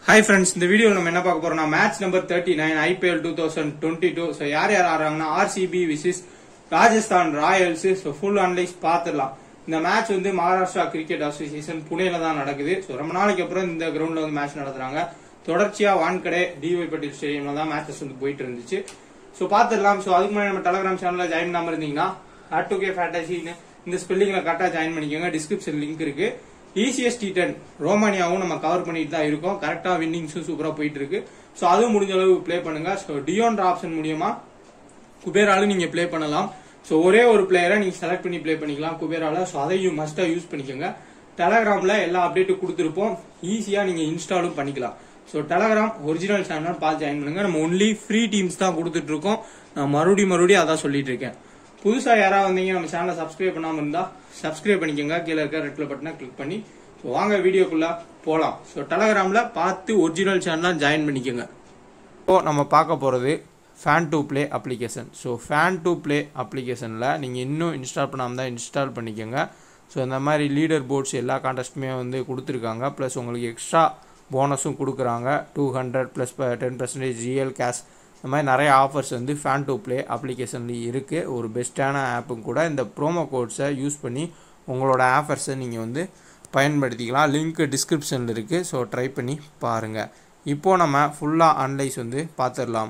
hi friends இந்த video நம்ம என்ன பார்க்க போறோம்னா match number thirty nine IPL two thousand twenty two so யார் யார் ஆடுறாங்கன்னா RCB vs Rajasthan Royals so full analyse பார்த்துடலாம் இந்த மேட்ச் வந்து மகாராஷ்டிரா கிரிக்கெட் அசோசியேஷன் புனேல தான் நடக்குது ஸோ ரொம்ப நாளைக்கு அப்புறம் இந்த கிரவுண்ட்ல வந்து மேட்ச் நடத்துறாங்க தொடர்ச்சியா வான்கடே டிஒய் பட்டேல் ஸ்டேடியம்ல தான் மேட்சஸ் வந்து போயிட்டு இருந்துச்சு ஸோ பார்த்துடலாம் ஸோ அதுக்கு முன்னாடி நம்ம டெலிகிராம் சேனல்ல ஜாயின் பண்ணாம இருந்தீங்கன்னா ஹேட் டு கே ஃபேண்டசின்னு இந்த ஸ்பெல்லிங்ல கரெக்டா ஜாயின் பண்ணிக்கோங்க டிஸ்கிரிப்ஷன் லிங்க் இருக்கு இசிஎஸ் டி டென் ரோமானியாவும் நம்ம கவர் பண்ணிட்டு தான் இருக்கோம் கரெக்டா வின்னிங்ஸும் சூப்பரா போயிட்டு இருக்கு ஸோ அதுவும் முடிஞ்ச அளவு ப்ளே பண்ணுங்க ஸோ டியோன்ற ஆப்ஷன் மூலியமா குபேரால நீங்க ப்ளே பண்ணலாம் ஸோ ஒரே ஒரு பிளேயரை நீங்க செலக்ட் பண்ணி ப்ளே பண்ணிக்கலாம் குபேரால ஸோ அதையும் மஸ்டா யூஸ் பண்ணிக்கோங்க டெலகிராம்ல எல்லா அப்டேட்டும் கொடுத்துருப்போம் ஈஸியா நீங்க இன்ஸ்டாலும் பண்ணிக்கலாம் ஸோ டெலகிராம் ஒரிஜினல் சேனல் பார்த்து ஜாயின் பண்ணுங்க நம்ம ஒன்லி ஃப்ரீ டீம்ஸ் தான் கொடுத்துட்டு இருக்கோம் நான் மறுபடியும் மறுபடியும் அதான் சொல்லிட்டு இருக்கேன் புதுசா யாராவது வந்தீங்க நம்ம சேனலை சப்ஸ்கிரைப் பண்ணாம இருந்தா சப்ஸ்கிரைப் பண்ணிக்கோங்க கீழே இருக்க ரெட் கலர் பட்டனை கிளிக் பண்ணி ஸோ வாங்க வீடியோக்குள்ள போலாம் ஸோ டெலகிராம்ல பார்த்து ஒரிஜினல் சேனலாம் ஜாயின் பண்ணிக்கோங்க இப்போ நம்ம பார்க்க போகிறது fan to play application so fan to play அப்ளிகேஷனில் நீங்கள் இன்னும் இன்ஸ்டால் பண்ணாமல் தான் இன்ஸ்டால் பண்ணிக்கோங்க ஸோ இந்த மாதிரி லீடர் போர்ட்ஸ் எல்லா கான்டெஸ்ட்டுமே வந்து கொடுத்துருக்காங்க ப்ளஸ் உங்களுக்கு எக்ஸ்ட்ரா போனஸும் கொடுக்குறாங்க two hundred plus ten percentage GL cash இந்த மாதிரி நிறைய ஆஃபர்ஸ் வந்து ஃபேன் டு ப்ளே அப்ளிகேஷன்லேயும் இருக்குது ஒரு பெஸ்ட்டான ஆப்பும் கூட இந்த ப்ரோமோ கோட்ஸை யூஸ் பண்ணி உங்களோட ஆஃபர்ஸை நீங்கள் வந்து பயன்படுத்திக்கலாம் லிங்க் டிஸ்கிரிப்ஷனில் இருக்குது ஸோ ட்ரை பண்ணி பாருங்கள் இப்போது நம்ம ஃபுல்லாக அனலைஸ் வந்து பார்த்துடலாம்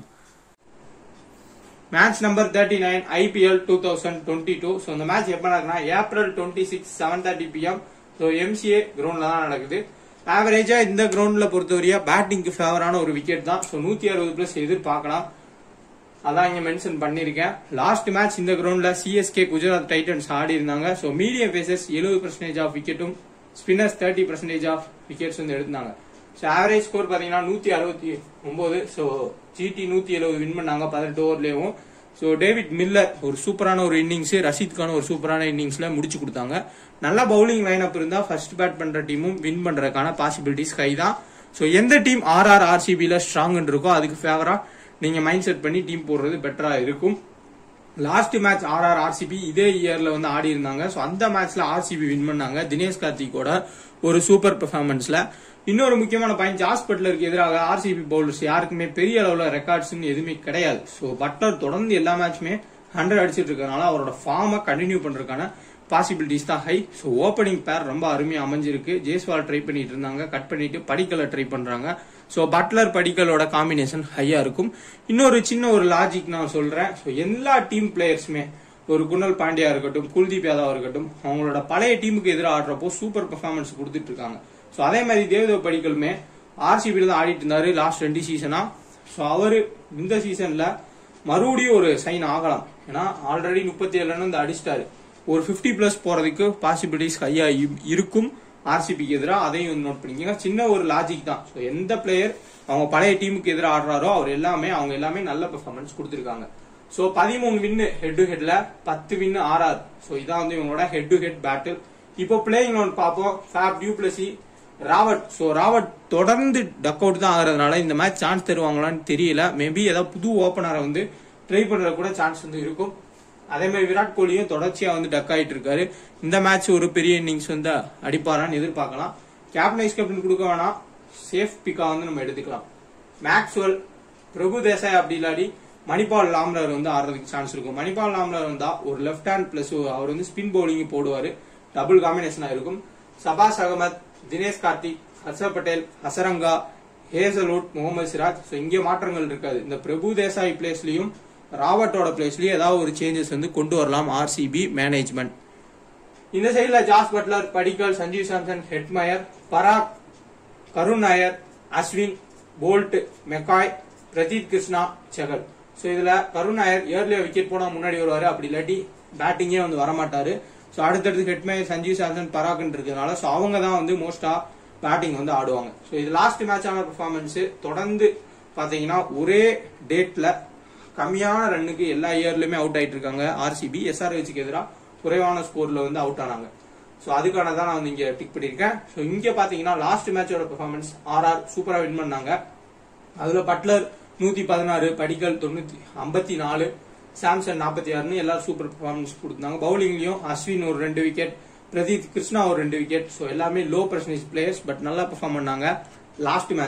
match number thirty nine IPL two thousand twenty two so இந்த மேட்ச் எப்போ நடக்குன்னா April twenty six seven thirty PM so MCA கிரவுண்டில் தான் நடக்குது ஆவரேஜா இந்த கிரவுண்ட்ல பொறுத்தவரையா பேட்டிங்க்கு ஃபேவரான ஒரு விக்கெட் தான் ஸோ நூத்தி அறுபது பிளஸ் எதிர்பார்க்கலாம் அதான் இங்க மென்ஷன் பண்ணிருக்கேன் லாஸ்ட் மேட்ச் இந்த கிரவுண்ட்ல சிஎஸ்கே குஜராத் டைட்டன்ஸ் ஆடி இருந்தாங்க ஸோ மீடியம் பேசஸ் எழுபது பர்சன்டேஜ் ஆஃப் விக்கெட்டும் spinners thirty percentage of wickets வந்து எடுத்தாங்க ஸோ ஆவரேஜ் ஸ்கோர் பாத்தீங்கன்னா நூத்தி அறுபத்தி ஒன்பது ஸோ ஜிடி நூத்தி எழுபது வின் பண்ணாங்க பதினெட்டு ஓவர்லயும் ஸோ டேவிட் மில்லர் ஒரு சூப்பரான ஒரு இன்னிங்ஸ் ரஷீத் கான் ஒரு சூப்பரான இன்னிங்ஸ்ல முடிச்சு கொடுத்தாங்க நல்ல பவுலிங் லைன் அப் இருந்தா ஃபர்ஸ்ட் பேட் பண்ற டீமும் வின் பண்றதுக்கான பாசிபிலிட்டிஸ் கை தான் ஸோ எந்த டீம் ஆர்ஆர் ஆர்சிபில ஸ்ட்ராங் இருக்கோ அதுக்கு ஃபேவரா நீங்க மைண்ட் செட் பண்ணி டீம் போடுறது பெட்டரா இருக்கும் லாஸ்ட் மேட்ச் ஆர்ஆர் ஆர்சிபி இதே இயர்ல வந்து ஆடி இருந்தாங்க ஸோ அந்த மேட்ச்ல ஆர்சிபி வின் பண்ணாங்க தினேஷ் கார்த்திகோட ஒரு சூப்பர் பெர்ஃபார்மன்ஸ்ல இன்னொரு முக்கியமான பாயிண்ட் ஜாஸ் பட்லருக்கு எதிராக ஆர்சிபி பவுலர்ஸ் யாருக்குமே பெரிய அளவுல ரெக்கார்ட்ஸ் எதுவுமே கிடையாது ஸோ பட்லர் தொடர்ந்து எல்லா மேட்சுமே ஹண்ட்ரட் அடிச்சிட்டு இருக்கறனால அவரோட ஃபார்மை கண்டினியூ பண்றதுக்கான பாசிபிலிட்டிஸ் தான் ஹை ஸோ ஓப்பனிங் பேர் ரொம்ப அருமையா அமைஞ்சிருக்கு ஜேஸ்வால் ட்ரை பண்ணிட்டு இருந்தாங்க கட் பண்ணிட்டு படிக்கலை ட்ரை பண்றாங்க ஸோ பட்லர் படிக்கலோட காம்பினேஷன் ஹையா இருக்கும் இன்னொரு சின்ன ஒரு லாஜிக் நான் சொல்றேன் ஸோ எல்லா டீம் பிளேயர்ஸுமே ஒரு குணல் பாண்டியா இருக்கட்டும் குல்தீப் யாதவ் இருக்கட்டும் அவங்களோட பழைய டீமுக்கு எதிராக ஆடுறப்போ சூப்பர் பெர்ஃபார்மன்ஸ் கொடுத்துட்டு இருக்காங்க ஸோ அதே மாதிரி தேவதேவ் படிக்கலுமே ஆர்சிபியில் தான் ஆடிட்டு இருந்தாரு லாஸ்ட் ரெண்டு சீசனா ஸோ அவரு இந்த சீசன்ல மறுபடியும் ஒரு சைன் ஆகலாம் ஏன்னா ஆல்ரெடி முப்பத்தி ஏழு ரன் வந்து அடிச்சிட்டாரு ஒரு பிப்டி பிளஸ் போறதுக்கு பாசிபிலிட்டிஸ் ஹையா இருக்கும் ஆர்சிபிக்கு எதிராக அதையும் வந்து நோட் பண்ணிக்கோங்க சின்ன ஒரு லாஜிக் தான் ஸோ எந்த பிளேயர் அவங்க பழைய டீமுக்கு எதிராக ஆடுறாரோ அவர் எல்லாமே அவங்க எல்லாமே நல்ல பெர்ஃபார்மன்ஸ் கொடுத்துருக்காங்க ஸோ பதிமூணு வின்னு ஹெட் டு ஹெட்ல பத்து வின்னு ஆறாறு ஸோ இதான் வந்து இவங்களோட ஹெட் டு ஹெட் பேட்டில் இப்போ பிளேயிங் ஒன் பார்ப்போம் ஃபேப் டியூப்ளசி ராவட் ஸோ ராவட் தொடர்ந்து டக் அவுட் தான் ஆகுறதுனால இந்த மேட்ச் சான்ஸ் தருவாங்களான்னு தெரியல மேபி ஏதாவது புது ஓப்பனரை வந்து ட்ரை பண்ற கூட சான்ஸ் வந்து இருக்கும் அதே மாதிரி விராட் கோலியும் தொடர்ச்சியா வந்து டக் ஆயிட்டு இருக்காரு இந்த மேட்ச் ஒரு பெரிய இன்னிங்ஸ் வந்து அடிப்பாரான்னு எதிர்பார்க்கலாம் கேப்டன் வைஸ் கேப்டன் கொடுக்க வேணாம் சேஃப் பிக்கா வந்து நம்ம எடுத்துக்கலாம் மேக்ஸ்வெல் பிரபு தேசாய் அப்படி இல்லாடி மணிபால் லாம்லர் வந்து ஆடுறதுக்கு சான்ஸ் இருக்கும் மணிபால் லாம்லர் வந்தா ஒரு லெஃப்ட் ஹேண்ட் பிளஸ் அவர் வந்து ஸ்பின் பவுலிங் போடுவாரு டபுள் காம்பினேஷனா இருக்கும் சபாஸ் அகமத் தினேஷ் கார்த்திக் ஹர்ஷர் பட்டேல் ஹசரங்கா ஹேசல்வுட் முகமது சிராஜ் ஸோ இங்கே மாற்றங்கள் இருக்காது இந்த பிரபு தேசாய் பிளேஸ்லயும் ராவட்டோட பிளேஸ்லயும் ஏதாவது ஒரு சேஞ்சஸ் வந்து கொண்டு வரலாம் ஆர்சிபி மேனேஜ்மெண்ட் இந்த சைடுல Jos Buttler Padikkal Sanjeev Samson Hetmyer Parag Karun Nair Ashwin Boult McCoy Pradeep Krishna Chahal so இதுல கருண் நாயர் இயர்லியா விக்கெட் போட முன்னாடி வருவாரு அப்படி இல்லாட்டி பேட்டிங்கே வந்து வரமாட்டாரு ஸோ அடுத்தடுத்து ஹெட்மயர் சஞ்சீவ் சாம்சன் பராக்னு இருக்கிறதுனால ஸோ அவங்க தான் வந்து மோஸ்டா பேட்டிங் வந்து ஆடுவாங்க ஸோ இது லாஸ்ட் மேட்சான பெர்ஃபார்மன்ஸ் தொடர்ந்து பாத்தீங்கன்னா ஒரே டேட்ல கம்மியான ரன்னுக்கு எல்லா இயர்லயுமே அவுட் ஆயிட்டு இருக்காங்க ஆர்சிபி எஸ்ஆர்ஹெச்சுக்கு எதிராக குறைவான ஸ்கோர்ல வந்து அவுட் ஆனாங்க ஸோ அதுக்கான தான் நான் வந்து இங்க டிக் பண்ணிருக்கேன் ஸோ இங்க பாத்தீங்கன்னா லாஸ்ட் மேட்சோட பெர்ஃபார்மன்ஸ் ஆர்ஆர் சூப்பரா வின் பண்ணாங்க அதுல பட்லர் நூத்தி பதினாறு படிக்கல் தொண்ணூத்தி ஐம்பத்தி நாலு சாம்சன் நாற்பத்தி ஆறுன்னு எல்லாரும் சூப்பர் பெர்ஃபார்மன்ஸ் கொடுத்தாங்க பவுலிங்லயும் அஸ்வின் ஒரு ரெண்டு விக்கெட் பிரதீப் கிருஷ்ணா ஒரு ரெண்டு விக்கெட் ஸோ எல்லாமே லோ பர்சன்டேஜ் பிளேயர்ஸ் பட் நல்லா பெர்ஃபார்ம் பண்ணாங்க லாஸ்ட் மேட்ச்ல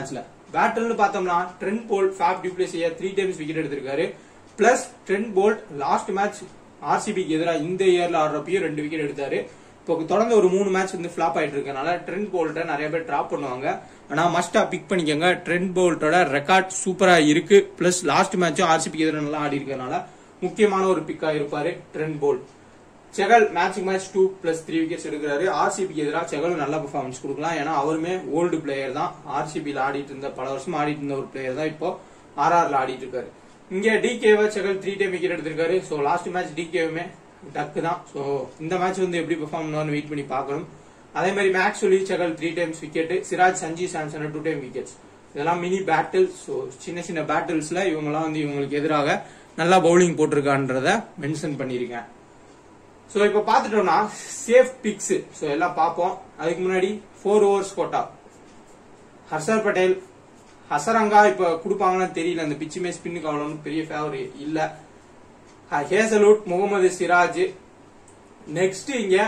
பேட்டில்னு பார்த்தோம்னா ட்ரெண்ட் போல்ட் ஃபேப் டியூப்ளேசியா த்ரீ டைம்ஸ் விக்கெட் எடுத்திருக்காரு plus Trent Boult last match ஆர்சிபிக்கு எதிராக இந்த இயர்ல ஆடுறப்பயும் ரெண்டு விக்கெட் எடுத்தாரு இப்போ தொடர்ந்து ஒரு மூணு மேட்ச் வந்து ஃபிளாப் ஆயிட்டு இருக்கனால ட்ரெண்ட் போல்ட்டை நிறைய பேர் டிராப் பண்ணுவாங்க ஆனா மஸ்டா பிக் பண்ணிக்கோங்க ட்ரெண்ட் போல்ட்டோட ரெக்கார்ட் சூப்பரா இருக்கு பிளஸ் லாஸ்ட் மேட்சும் ஆர்சிபிக்கு எதிராக நல்லா ஆடி இருக்கனால முக்கியமான ஒரு பிக்கா இருப்பாரு Trent Boult Chahal matching match two plus three wickets எடுக்கிறாரு ஆர்சிபிக்கு எதிராக செகல் நல்ல பெர்ஃபார்மன்ஸ் கொடுக்கலாம் ஏன்னா அவருமே ஓல்டு பிளேயர் தான் ஆர்சிபியில் ஆடிட்டு இருந்த பல வருஷம் ஆடிட்டு இருந்த ஒரு பிளேயர் தான் இப்போ ஆர்ஆர்ல ஆடிட்டு இருக்காரு இங்க டிகேவை செகல் த்ரீ டைம் விக்கெட் எடுத்திருக்காரு ஸோ லாஸ்ட் மேட்ச் டிகேவுமே டக்கு தான் ஸோ இந்த மேட்ச் வந்து எப்படி பெர்ஃபார்ம் பண்ணுவான்னு வெயிட் பண்ணி பார்க்கணும் அதே மாதிரி மேக்ஸ் சொல்லி Chahal three times wicket Siraj Sanji Samson two time wickets இதெல்லாம் மினி பேட்டில் ஸோ சின்ன சின்ன பேட்டில்ஸ்ல இவங்கெல்லாம் வந்து இவங்களுக்கு எதிராக நல்லா பவுலிங் போட்டிருக்கான்றத மென்ஷன் பண்ணியிருக்கேன் ஸோ இப்போ பார்த்துட்டோம்னா சேஃப் பிக்ஸ் ஸோ எல்லாம் பார்ப்போம் அதுக்கு முன்னாடி four overs quota Harshal Patel Hasaranga இப்ப கொடுப்பாங்கன்னு தெரியல அந்த பிச்சுமே ஸ்பின்னுக்கு அவ்வளவு பெரிய ஃபேவர் இல்ல ஹேசலூட் முகமது சிராஜ் நெக்ஸ்ட் இங்க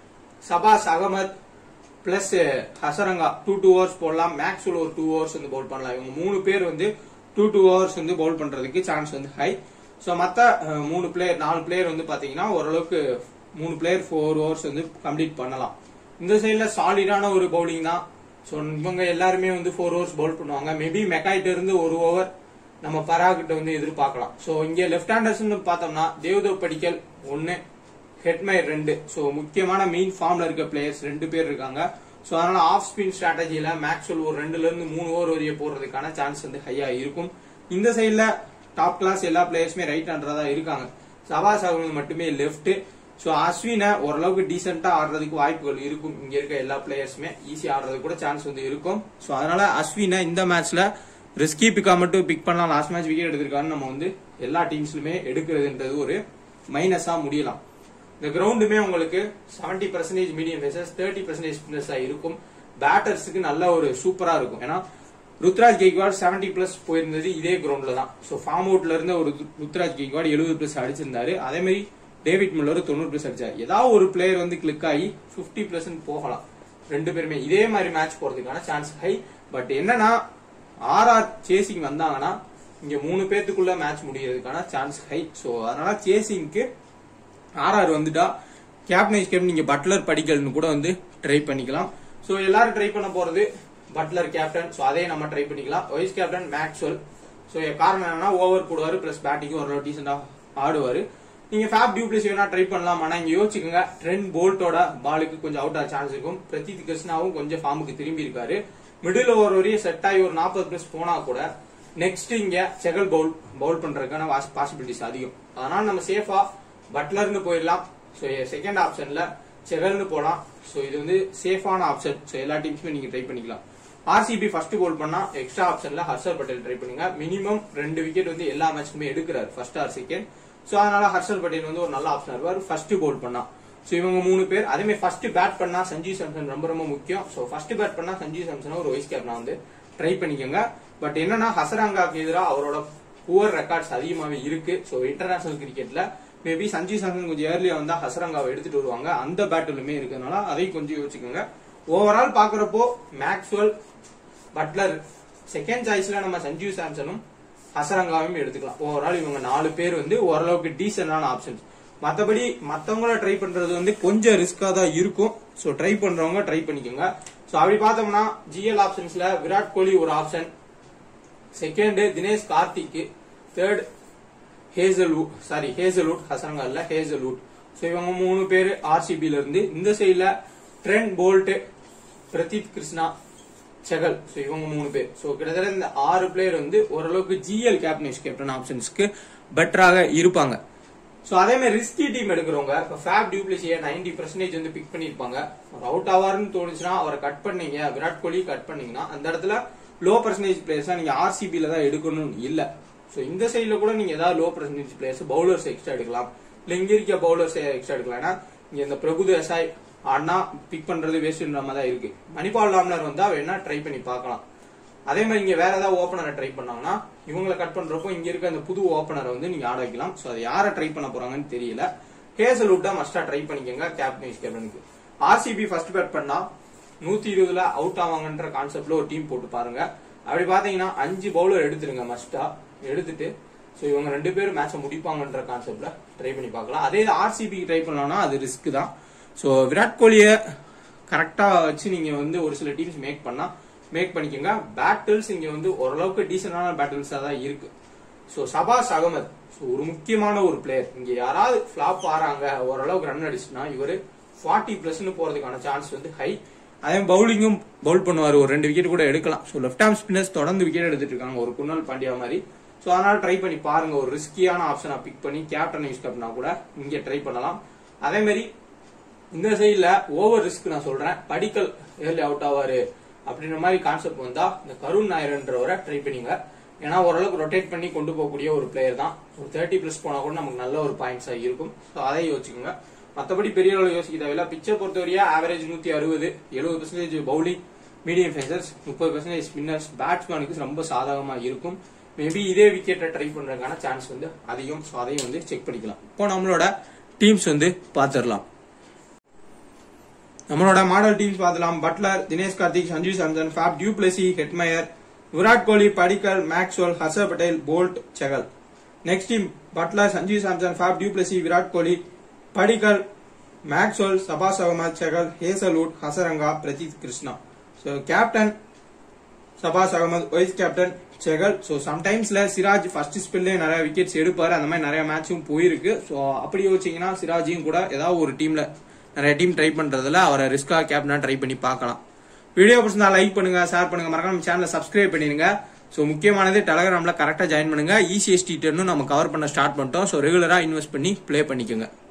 Shahbaz Ahmed plus Hasaranga two two overs போடலாம் மேக்ஸ்வல் ஒரு டூ ஓவர்ஸ் வந்து பவுல் பண்ணலாம் இவங்க மூணு பேர் வந்து டூ டூ ஓவர்ஸ் வந்து பவுல் பண்றதுக்கு சான்ஸ் வந்து ஹை ஸோ மற்ற மூணு பிளேயர் நாலு பிளேயர் வந்து பாத்தீங்கன்னா ஓரளவுக்கு மூணு பிளேயர் ஃபோர் ஓவர்ஸ் வந்து கம்ப்ளீட் பண்ணலாம் இந்த சைட்ல சாலிடான ஒரு பவுலிங் தான் ஸோ இவங்க எல்லாருமே வந்து ஃபோர் ஓவர்ஸ் பவுல் பண்ணுவாங்க மேபி மெக்காய்ட்ட இருந்து ஒரு ஓவர் நம்ம பராகிட்ட வந்து எதிர்பார்க்கலாம் ஸோ இங்க லெஃப்ட் ஹேண்டர்ஸ் பார்த்தோம்னா தேவ்தவ் படிக்கல் ஒன்னு ஹெட்மயர் ரெண்டு ஸோ முக்கியமான மெயின் ஃபார்ம்ல இருக்க பிளேயர்ஸ் ரெண்டு பேர் இருக்காங்க ஸோ அதனால ஆஃப் ஸ்பின் ஸ்ட்ராட்டஜியில மேக்ஸ்வெல் ஒரு ரெண்டுல இருந்து மூணு ஓவர் வரைய போடுறதுக்கான சான்ஸ் வந்து ஹையா இருக்கும் இந்த சைட்ல டாப் கிளாஸ் எல்லா பிளேயர்ஸுமே ரைட் ஹேண்டரா இருக்காங்க சபாஸ் அகமது மட்டுமே லெஃப்ட் ஸோ அஸ்வினை ஓரளவுக்கு டீசெண்டா ஆடுறதுக்கு வாய்ப்புகள் இருக்கும் இங்க இருக்க எல்லா பிளேயர்ஸுமே ஈஸி ஆடுறதுக்கு கூட சான்ஸ் வந்து இருக்கும் ஸோ அதனால அஸ்வினை இந்த மேட்ச்ல ரிஸ்கி பிக்கா மட்டும் பிக் பண்ணலாம் லாஸ்ட் மேட்ச் விக்கெட் எடுத்திருக்காருன்னு நம்ம வந்து எல்லா டீம்ஸ்லுமே எடுக்கிறதுன்றது ஒரு மைனஸா முடியலாம் இந்த கிரவுண்டுமே உங்களுக்கு seventy percentage medium pacers thirty percentage ஸ்பின்னர்ஸா இருக்கும் பேட்டர்ஸுக்கு நல்ல ஒரு சூப்பரா இருக்கும் ஏன்னா ருத்ராஜ் கெய்க்வாட் செவன்டி பிளஸ் போயிருந்தது இதே கிரவுண்ட்ல தான் ஸோ ஃபார்ம் அவுட்ல இருந்த ஒரு ருத்ராஜ் கெய்க்வாட் எழுபது பிளஸ் அடிச்சிருந்தாரு அதே மாதிரி டேவிட் முல்லர் தொண்ணூறு பிளஸ் அடிச்சாரு ஏதாவது ஒரு பிளேயர் வந்து கிளிக் ஆகி பிப்டி பிளஸ் போகலாம் ரெண்டு பேருமே இதே மாதிரி மேட்ச் போறதுக்கான சான்ஸ் ஹை பட் என்னன்னா ஆர்ஆர் சேசிங் வந்தாங்கன்னா இங்க மூணு பேத்துக்குள்ள மேட்ச் முடியறதுக்கான சான்ஸ் ஹை ஸோ அதனால சேசிங்க்கு ஆர்ஆர் வந்துட்டா கேப்டன் கேப்டன் நீங்க பட்லர் படிக்கல்னு கூட வந்து ட்ரை பண்ணிக்கலாம் ஸோ எல்லாரும் ட்ரை பண்ண போறது பட்லர் கேப்டன் ஸோ அதே நம்ம ட்ரை பண்ணிக்கலாம் வைஸ் கேப்டன் மேக்ஸ்வெல் ஸோ காரணம் என்னன்னா ஓவர் போடுவாரு பிளஸ் பேட்டிங்கும் ஓரளவு டீசெண்டா ஆடுவாரு நீங்க ஃபேப் டியூப்ளிஸ் வேணா ட்ரை பண்ணலாம் ஆனா இங்க யோசிச்சுக்கோங்க ட்ரெண்ட் போல்ட்டோட பாலுக்கு கொஞ்சம் அவுட் ஆக சான்ஸ் இருக்கும் பிரதீத் கிருஷ்ணாவும் கொஞ்சம் ஃபார்முக்கு திரும்பி இருக்காரு மிடில் ஓவர் வரையும் செட் ஆகி ஒரு நாற்பது பிளஸ் போனா கூட நெக்ஸ்ட் இங்க செகல் பவுல் பவுல் பண்றதுக்கான பாசிபிலிட்டிஸ் அதிகம் அதனால நம்ம சேஃபா பட்லர்னு போயிடலாம் ஸோ செகண்ட் ஆப்ஷன்ல செகல்னு போலாம் ஸோ இது வந்து சேஃபான ஆப்ஷன் ஸோ எல்லா டீம்ஸுமே நீங்க ட்ரை பண்ணிக்கலாம் ஆர்சிபி ஃபர்ஸ்ட் போல் பண்ணா எக்ஸ்ட்ரா ஆப்ஷன்ல ஹர்ஷர் பட்டேல் ட்ரை பண்ணுங்க மினிமம் ரெண்டு விக்கெட் வந்து எல்லா மேட்ச்க்குமே எடுக்கிறார் ஃபர்ஸ்ட் ஆர் செகண்ட் ஸோ அதனால ஹர்ஷர் பட்டேல் வந்து ஒரு நல்ல ஆப்ஷன் இருப்பார் ஃபர்ஸ்ட் போல் பண்ணா ஸோ இவங்க மூணு பேர் அதே மாதிரி ஃபர்ஸ்ட் பேட் பண்ணா சஞ்சீவ் சாம்சன் ரொம்ப ரொம்ப முக்கியம் ஸோ ஃபர்ஸ்ட் பேட் பண்ணா சஞ்சீவ் சாம்சன் ஒரு வைஸ் கேப்டனா வந்து ட்ரை பண்ணிக்கோங்க பட் என்னன்னா ஹசரங்காக்கு எதிராக அவரோட புவர் ரெக்கார்ட்ஸ் அதிகமாவே இருக்கு ஸோ இன்டர்நேஷனல் கிரிக்கெட்ல மேபி சஞ்சீவ் சாம்சன் கொஞ்சம் ஏர்லியா வந்தா ஹசரங்காவை எடுத்துட்டு வருவாங்க அந்த பேட்டிலுமே இருக்கிறதுனால அதையும் கொஞ்சம் யோசிச்சுக்கோங்க ஓவரால் பாக்குறப்போ மேக்ஸ்வெல் பட்லர் செகண்ட் சாய்ஸ்ல நம்ம சஞ்சீவ் சாம்சனும் ஹசரங்காவையும் எடுத்துக்கலாம் ஓவரால் இவங்க நாலு பேர் வந்து ஓரளவுக்கு டீசென்டான ஆப்ஷன்ஸ் மத்தபடி மத்தவங்கள ட்ரை பண்றது வந்து கொஞ்சம் ரிஸ்கா தான் இருக்கும் சோ ட்ரை பண்றவங்க ட்ரை பண்ணிக்கோங்க சோ அப்படி பார்த்தோம்னா ஜிஎல் ஆப்ஷன்ஸ்ல விராட் கோலி ஒரு option second Dinesh Karthik third Hazlewood sorry Hazlewood Hasaranga இல்ல ஹேசல்வுட் சோ இவங்க மூணு பேர் ஆர்சிபில இருந்து இந்த சைடுல Trent Boult Pradeep Krishna Chahal so இவங்க மூணு பேர் சோ கிட்டத்தட்ட இந்த ஆறு பிளேயர் வந்து ஓரளவுக்கு ஜிஎல் கேப்டன் கேப்டன் ஆப்ஷன்ஸ்க்கு பெட்டராக இருப்பாங்க சோ அதே மாதிரி ரிஸ்கி டீம் எடுக்கிறவங்க இப்ப ஃபேப் டியூப்ளிசியை நைன்டி பர்சன்டேஜ் வந்து பிக் பண்ணிருப்பாங்க அவர் அவுட் ஆவாருன்னு தோணுச்சுன்னா அவரை கட் பண்ணீங்க விராட் கோலி கட் பண்ணீங்கன்னா அந்த இடத்துல லோ பர்சன்டேஜ் பிளேயர்ஸா நீங்க ஆர்சிபில தான் எடுக்கணும்னு இல்ல சோ இந்த சைடுல கூட நீங்க ஏதாவது low percentage players bowlers extra எடுக்கலாம் இல்ல இங்க இருக்க பவுலர்ஸ் எக்ஸ்ட்ரா எடுக்கலாம் ஏன்னா இங்க இந்த பிரபு தேசாய் ஆனா பிக் பண்றது வேஸ்ட்ன்ற மாதிரி தான் இருக்கு மணிபால் லாம்னர் வந்தா வேணா ட்ரை பண்ணி பார்க்கலாம் அதே மாதிரி இங்க வேற ஏதாவது ஓப்பனரை ட்ரை பண்ணாங்கன்னா இவங்களை கட் பண்றப்போ இங்க இருக்க அந்த புது ஓப்பனரை வந்து நீங்க ஆட வைக்கலாம் சோ அதை யாரை ட்ரை பண்ண போறாங்கன்னு தெரியல ஹேசல்வுட்டா மஸ்டா ட்ரை பண்ணிக்கோங்க கேப்டன் வைஸ் கேப்டனுக்கு ஆர்சிபி ஃபர்ஸ்ட் பேட் பண்ணா நூத்தி இருபதுல அவுட் ஆவாங்கன்ற கான்செப்ட்ல ஒரு டீம் போட்டு பாருங்க அப்படி பாத்தீங்கன்னா அஞ்சு பவுலர் எடுத்துருங்க மஸ்டா எடுத்துட்டு ஸோ இவங்க ரெண்டு பேரும் மேட்சை முடிப்பாங்கன்ற கான்செப்ட்ல ட்ரை பண்ணி பார்க்கலாம் அதே இது ஆர்சிபிக்கு ட்ரை பண்ணலாம்னா அது ரிஸ்க் தான் ஸோ விராட் கோலியை கரெக்டா வச்சு நீங்க வந்து ஒரு சில டீம்ஸ் மேக் பண்ணா மேக் பண்ணிக்கோங்க பேட்டில்ஸ் இங்க வந்து ஓரளவுக்கு டீசென்டான பேட்டில்ஸா தான் இருக்கு ஸோ சபாஸ் அகமது ஸோ ஒரு முக்கியமான ஒரு பிளேயர் இங்க யாராவது ஃபிளாப் ஆறாங்க ஓரளவுக்கு ரன் அடிச்சுன்னா இவர் ஃபார்ட்டி பிளஸ்னு போறதுக்கான சான்ஸ் வந்து ஹை அதே பவுலிங்கும் பவுல் பண்ணுவார் ஒரு ரெண்டு விக்கெட் கூட எடுக்கலாம் ஸோ லெஃப்ட் ஆர்ம் ஸ்பின்னர்ஸ் தொடர்ந்து விக்கெட் எடுத்துட்டு இருக்காங்க ஒரு குணால் பாண்டியா மாதிரி ஸோ அதனால ட்ரை பண்ணி பாருங்க ஒரு ரிஸ்கியான ஆப்ஷனை பிக் பண்ணி கேப்டன் யூஸ் கப்னா கூட இங்க ட்ரை பண்ணலாம் அதே மாதிரி இந்த சைடுல ஓவர் ரிஸ்க் நான் சொல்றேன் படிக்கல் ஏர்லி அவுட் ஆவாரு அப்படின்ற மாதிரி கான்செப்ட் வந்தா இந்த கருண் நாயர்ன்றவரை ட்ரை பண்ணீங்க ஏன்னா ஓரளவுக்கு ரொட்டேட் பண்ணி கொண்டு போகக்கூடிய ஒரு பிளேயர் தான் ஒரு தேர்ட்டி பிளஸ் போனா கூட நமக்கு நல்ல ஒரு பாயிண்ட்ஸா இருக்கும் ஸோ அதை யோசிச்சுக்கோங்க மற்றபடி பெரிய அளவு யோசிக்க தேவையில்ல பிச்சை பொறுத்தவரையா ஆவரேஜ் நூத்தி அறுபது எழுபது பர்சன்டேஜ் பவுலிங் மீடியம் ஃபேசர்ஸ் முப்பது பர்சன்டேஜ் ஸ்பின்னர்ஸ் பேட்ஸ்மேனுக்கு ரொம்ப சாதகமா இருக்கும் மேபி இதே விக்கெட்டை ட்ரை பண்றதுக்கான சான்ஸ் வந்து அதிகம் ஸோ அதையும் வந்து செக் பண்ணிக்கலாம் இப்போ நம்மளோட டீம்ஸ் வந்து பார்த்துடலாம் நம்மளோட மாடல் டீம்ஸ் பார்க்கலாம் Butler Dinesh Karthik Sanju Samson Faf du Plessis Hetmyer Virat Kohli Padikkal Maxwell Harshal Patel Boult Chahal next team Butler Sanju Samson Faf du Plessis Virat Kohli Padikkal Maxwell Shahbaz Ahmed Chahal Hazlewood Hasaranga Prasidh Krishna so captain Shahbaz Ahmed vice captain Chahal so சம்டைம்ஸ்ல சிராஜ் ஃபர்ஸ்ட் ஸ்பெல்லே நிறைய விக்கெட்ஸ் எடுப்பாரு அந்த மாதிரி நிறைய மேட்சும் போயிருக்கு ஸோ அப்படி யோசிச்சீங்கன்னா சிராஜையும் கூட ஏதாவது ஒரு டீம்ல நிறைய டீம் ட்ரை பண்றதுல அவரை ரிஸ்கா கேப்டனா ட்ரை பண்ணி பார்க்கலாம் வீடியோ பிடிச்சிருந்தா லைக் பண்ணுங்க ஷேர் பண்ணுங்க மறக்காம சேனலை சப்ஸ்கிரைப் பண்ணிருங்க ஸோ முக்கியமானது டெலகிராம்ல கரெக்டாக ஜாயின் பண்ணுங்க இசிஎஸ்டி டென்னு நம்ம கவர் பண்ண ஸ்டார்ட் பண்ணிட்டோம் ஸோ ரெகுலரா இன்வெஸ்ட் பண்ணி ப்ளே பண்ணிக்கோங்க